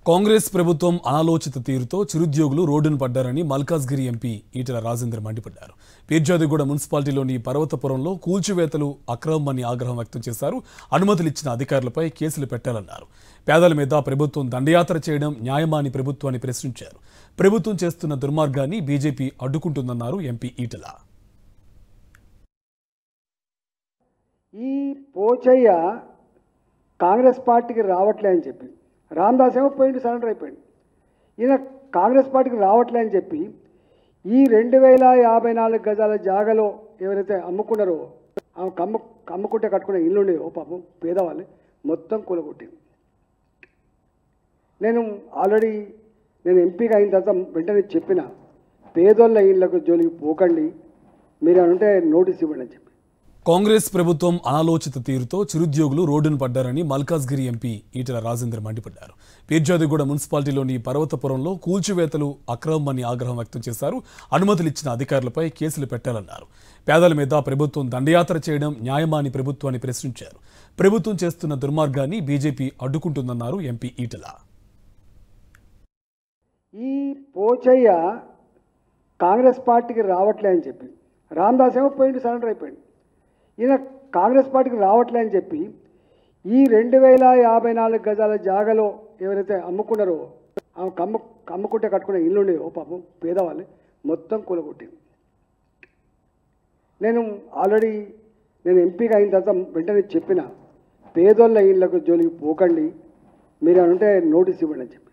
కాంగ్రెస్ ప్రభుత్వం అనాలోచిత తీరుతో చిరుద్యోగులు రోడ్డును పడ్డారని మల్కాజ్గిరి ఎంపీ ఈటెల రాజేందర్ మండిపడ్డారు పీర్జాదిగూడ మున్సిపాలిటీలోని పర్వతపురంలో కూల్చివేతలు అక్రమమని ఆగ్రహం వ్యక్తం చేశారు అనుమతులు ఇచ్చిన అధికారులపై కేసులు పెట్టాలన్నారు పేదల మీద ప్రభుత్వం దండయాత్ర చేయడం న్యాయమా అని ప్రభుత్వాన్ని ప్రశ్నించారు ప్రభుత్వం చేస్తున్న దుర్మార్గాన్ని బీజేపీ అడ్డుకుంటుందన్నారు ఎంపీ ఈటెల ఈ పోచయ్య కాంగ్రెస్ పార్టీకి రావట్లే అని చెప్పి రామదాస్ ఏమో పోయిండు సరెండర్ అయిపోయింది ఈయన కాంగ్రెస్ పార్టీకి రావట్లే అని చెప్పి ఈ రెండు వేల యాభై నాలుగు గజాల జాగలో ఎవరైతే అమ్ముకున్నారో ఆ కమ్ము అమ్ముకుంటే కట్టుకునే ఇల్లు ఉండేవో పాపం పేదవాళ్ళు మొత్తం కూలగొట్టింది నేను ఆల్రెడీ నేను ఎంపీగా అయిన తర్వాత వెంటనే చెప్పిన పేదోళ్ళ ఇళ్ళకు జోలికి పోకండి మీరు అంటే నోటీస్ ఇవ్వండి అని చెప్పి కాంగ్రెస్ ప్రభుత్వం అనాలోచిత తీరుతో చిరుద్యోగులు రోడ్డును పడ్డారని మల్కాజ్గిరి ఎంపీ ఈటెల రాజేందర్ మండిపడ్డారు పీర్జాదిగూడ మున్సిపాలిటీలోని పర్వతపురంలో కూల్చివేతలు అక్రమమని ఆగ్రహం వ్యక్తం చేశారు అనుమతులు ఇచ్చిన అధికారులపై కేసులు పెట్టాలన్నారు పేదల మీద ప్రభుత్వం దండయాత్ర చేయడం న్యాయమా అని ప్రభుత్వాన్ని ప్రశ్నించారు ప్రభుత్వం చేస్తున్న దుర్మార్గాన్ని బీజేపీ అడ్డుకుంటుందన్నారు ఎంపీ ఈటెల ఈ పోచయ్య కాంగ్రెస్ పార్టీకి రావట్లే అని చెప్పి రామదాస్ ఏమో పోయిండు సరెండర్ అయిపోయింది ఈయన కాంగ్రెస్ పార్టీకి రావట్లే అని చెప్పి ఈ రెండు వేల యాభై నాలుగు గజాల జాగలో ఎవరైతే అమ్ముకున్నారో ఆ కమ్ము అమ్ముకుంటే కట్టుకునే ఇల్లు ఉండేవో పాపం పేదవాళ్ళు మొత్తం కూలగొట్టింది నేను ఆల్రెడీ నేను ఎంపీగా అయిన తర్వాత వెంటనే చెప్పిన పేదోళ్ళ ఇళ్ళకు జోలికి పోకండి మీరు అంటే నోటీస్ ఇవ్వండి అని చెప్పి